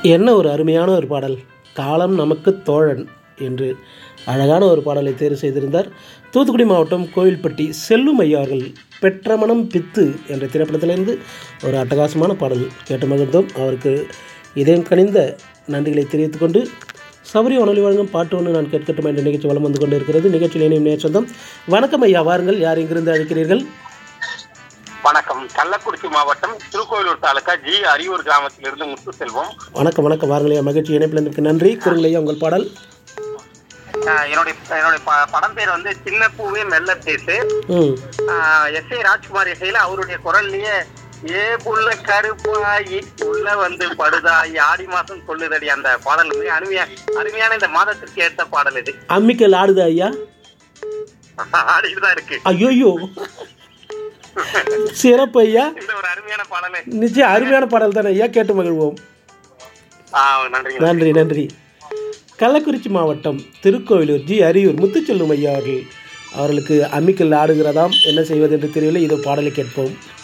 என்ன ஒரு அருமையான ஒரு பாடல் காலம் நமக்கு தோழன் என்று அழகான ஒரு பாடலை தேர்வு செய்திருந்தார் தூத்துக்குடி மாவட்டம் கோவில்பட்டி செல்லும் ஐயா அவர்கள் பெற்ற மனம் பித்து என்ற திரைப்படத்திலிருந்து ஒரு அட்டகாசமான பாடல் கேட்டு மகிழ்ந்தோம் அவருக்கு இதயம் கனிந்த நன்றிகளை தெரிவித்துக் கொண்டு சபரி வானொலி வழங்கும் பாட்டு ஒன்று நான் கேட்கட்டும் என்ற நிகழ்ச்சி வலம் வந்து கொண்டு இருக்கிறது நிகழ்ச்சியில் இணையும் நேர் சொந்தம் வணக்கம் ஐயா வாருங்கள் யார் இங்கிருந்து அழைக்கிறீர்கள் வணக்கம் கள்ளக்குறிச்சி மாவட்டம் திருக்கோயிலூர் தாலுகா ஜி அரியூர் கிராமத்திலிருந்து முத்து செல்வம் வணக்கம் வணக்கம் வாருங்கள் ஐயா மகிழ்ச்சி இணைப்பில் நன்றி கூறுங்கள் ஐயா உங்கள் பாடல் ஆஹ் என்னுடைய என்னுடைய ப- படம் பேர் வந்து சின்ன பூவே மெல்ல பேசு ம் எஸ் ஏ ராஜ்குமார் இசையில அவருடைய குரல்லையே ஏ புள்ள கருப்பாயி உள்ள வந்து படுதாயி ஆடி மாசம் சொல்லுதடி அந்த பாடல் மிக அருமையா அருமையான இந்த மாதத்திற்கு ஏற்ற பாடல் இது அம்மிக்கல் ஆடுதா ஐயா ஆடிட்டு தான் இருக்கு ஐயோயோ சிறப்பு ஐயா இந்த ஒரு அருமையான பாடல் நிச்சயம் அருமையான பாடல் தானே ஐயா கேட்டு மகிழ்வோம் ஆஹ் நன்றி நன்றி நன்றி கள்ளக்குறிச்சி மாவட்டம் திருக்கோவிலூர் ஜி அரியூர் முத்துச்செல்லும் ஐயா அவர்கள் அவர்களுக்கு அம்மிக்கல் ஆடுகிறதாம் என்ன செய்வது என்று தெரியவில்லை இதோ பாடலை கேட்போம்